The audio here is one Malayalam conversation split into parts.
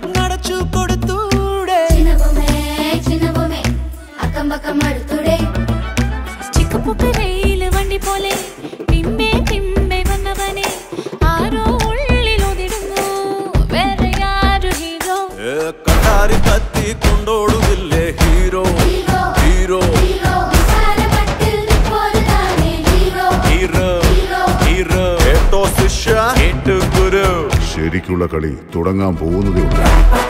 നടച്ചു കൊടുത്തൂടെ ചിന്നവുമേ ചിന്നവുമേ അക്കം പക്കം അടുത്തൂടെ ചിക്കുപുക്കരയില് വണ്ടി പോലെ പിമ്പേ പിമ്പേ വന്നവനെ ആരോ ഉള്ളിൽ ഒതിടുന്നു വേറെ ആരു ഹീറോ ഏ, കട്ടാരി കത്തി കൊണ്ടോടുകില്ലേ ഹീറോ ഹീറോ ഹീറോ ഹീറോ നിസ്സാരമട്ടിൽ നിൽപ്പോരു താനേ ഹീറോ ഹീറോ ഹീറോ കേട്ടോ ശിഷ്യ കേട്ടു ഗുരു ശരിക്കുള്ള കളി തുടങ്ങാൻ പോകുന്നതേ ഉള്ളൂ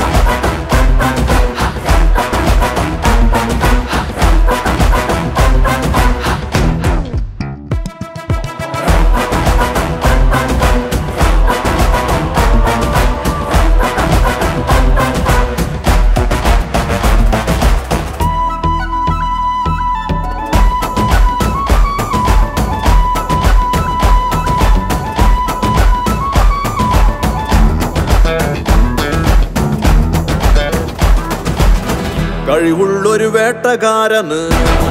കഴിവുള്ളൊരു വേട്ടക്കാരന്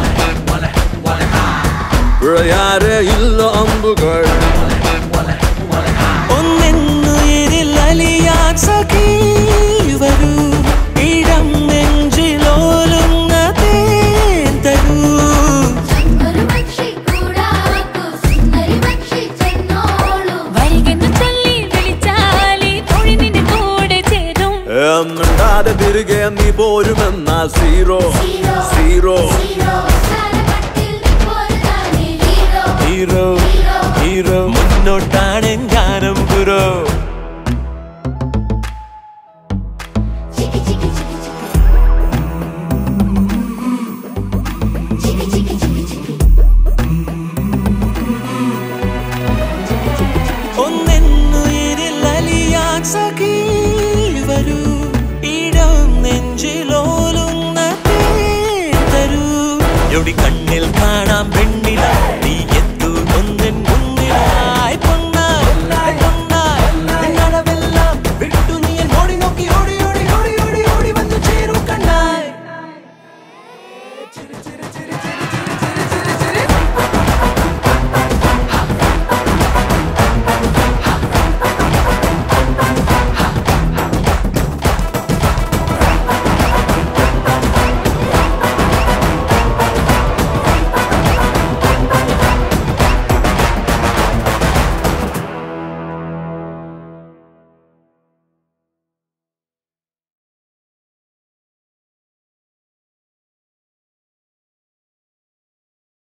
പിഴയാരെ ഇല്ല അമ്പുകൾ ഒന്നെന്നുയിരിൽ അലിയാൻ സഖി വരൂ ഇടം നെഞ്ചിലോലുന്ന തേൻ തരൂ ഒരു പക്ഷി കൂടാക്കു സുന്ദരി പക്ഷി ചെന്നോളൂ വരികെന്ന് ചൊല്ലി വിളിച്ചാലി തൊഴി നിന്റെ കൂടെ ചേരും എന്നിട്ടാതെ തിരികെ നീ പോരുമെന്ന സീറോ ഹീറോ സീറോ ഹീറോ നിസ്സാരമട്ടിൽ നിൽപ്പോരു താനേ ഹീറോ ഹീറോ ഹീറോ മുന്നോട്ടാണ് ഞാനും ഗുരു